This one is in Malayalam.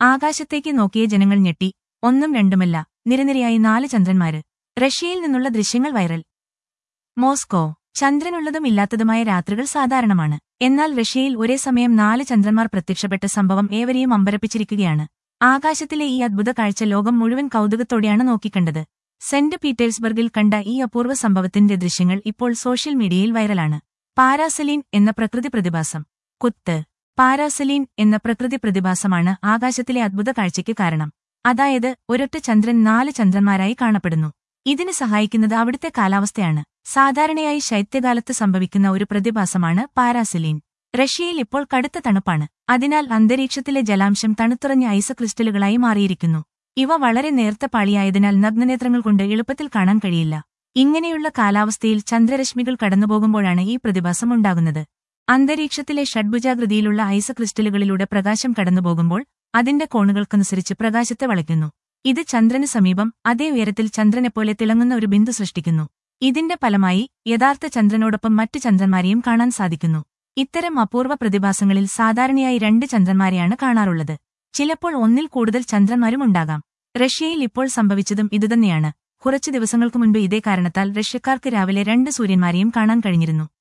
ആകാശത്തേക്ക് നോക്കിയ ജനങ്ങൾ ഞെട്ടി ഒന്നും രണ്ടുമല്ല നിരനിരയായി നാല് ചന്ദ്രന്മാര് റഷ്യയിൽ നിന്നുള്ള ദൃശ്യങ്ങൾ വൈറൽ മോസ്കോ ചന്ദ്രനുള്ളതും ഇല്ലാത്തതുമായ രാത്രികൾ സാധാരണമാണ് എന്നാൽ റഷ്യയിൽ ഒരേ സമയം നാല് ചന്ദ്രന്മാർ പ്രത്യക്ഷപ്പെട്ട സംഭവം ഏവരെയും അമ്പരപ്പിച്ചിരിക്കുകയാണ് ആകാശത്തിലെ ഈ അദ്ഭുത കാഴ്ച ലോകം മുഴുവൻ കൗതുകത്തോടെയാണ് നോക്കിക്കണ്ടത് സെന്റ് പീറ്റേഴ്സ്ബർഗിൽ കണ്ട ഈ അപൂർവ സംഭവത്തിന്റെ ദൃശ്യങ്ങൾ ഇപ്പോൾ സോഷ്യൽ മീഡിയയിൽ വൈറലാണ് പാരാസലീൻ എന്ന പ്രകൃതി പ്രതിഭാസം കുത്ത് പാരാസലീൻ എന്ന പ്രകൃതി പ്രതിഭാസമാണ് ആകാശത്തിലെ അദ്ഭുത കാഴ്ചയ്ക്ക് കാരണം അതായത് ഒരൊറ്റ ചന്ദ്രൻ നാല് ചന്ദ്രന്മാരായി കാണപ്പെടുന്നു ഇതിന് സഹായിക്കുന്നത് അവിടുത്തെ കാലാവസ്ഥയാണ് സാധാരണയായി ശൈത്യകാലത്ത് സംഭവിക്കുന്ന ഒരു പ്രതിഭാസമാണ് പാരാസലീൻ റഷ്യയിൽ ഇപ്പോൾ കടുത്ത തണുപ്പാണ് അതിനാൽ അന്തരീക്ഷത്തിലെ ജലാംശം തണുത്തുറഞ്ഞ ഐസ് ക്രിസ്റ്റലുകളായി മാറിയിരിക്കുന്നു ഇവ വളരെ നേർത്ത പാളിയായതിനാൽ നഗ്നനേത്രങ്ങൾ കൊണ്ട് എളുപ്പത്തിൽ കാണാൻ കഴിയില്ല ഇങ്ങനെയുള്ള കാലാവസ്ഥയിൽ ചന്ദ്രരശ്മികൾ കടന്നുപോകുമ്പോഴാണ് ഈ പ്രതിഭാസം ഉണ്ടാകുന്നത് അന്തരീക്ഷത്തിലെ ഷഡ്ഭുജാകൃതിയിലുള്ള ഐസ് ക്രിസ്റ്റലുകളിലൂടെ പ്രകാശം കടന്നുപോകുമ്പോൾ അതിന്റെ കോണുകൾക്കനുസരിച്ച് പ്രകാശത്തെ വളയ്ക്കുന്നു ഇത് ചന്ദ്രന് സമീപം അതേ ഉയരത്തിൽ ചന്ദ്രനെപ്പോലെ തിളങ്ങുന്ന ഒരു ബിന്ദു സൃഷ്ടിക്കുന്നു ഇതിന്റെ ഫലമായി യഥാർത്ഥ ചന്ദ്രനോടൊപ്പം മറ്റ് ചന്ദ്രന്മാരെയും കാണാൻ സാധിക്കുന്നു ഇത്തരം അപൂർവ പ്രതിഭാസങ്ങളിൽ സാധാരണയായി രണ്ട് ചന്ദ്രന്മാരെയാണ് കാണാറുള്ളത് ചിലപ്പോൾ ഒന്നിൽ കൂടുതൽ ചന്ദ്രന്മാരും ഉണ്ടാകാം റഷ്യയിൽ ഇപ്പോൾ സംഭവിച്ചതും ഇതുതന്നെയാണ് കുറച്ചു ദിവസങ്ങൾക്കു മുൻപ് ഇതേ കാരണത്താൽ റഷ്യക്കാർക്ക് രാവിലെ രണ്ട് സൂര്യന്മാരെയും കാണാൻ കഴിഞ്ഞിരുന്നു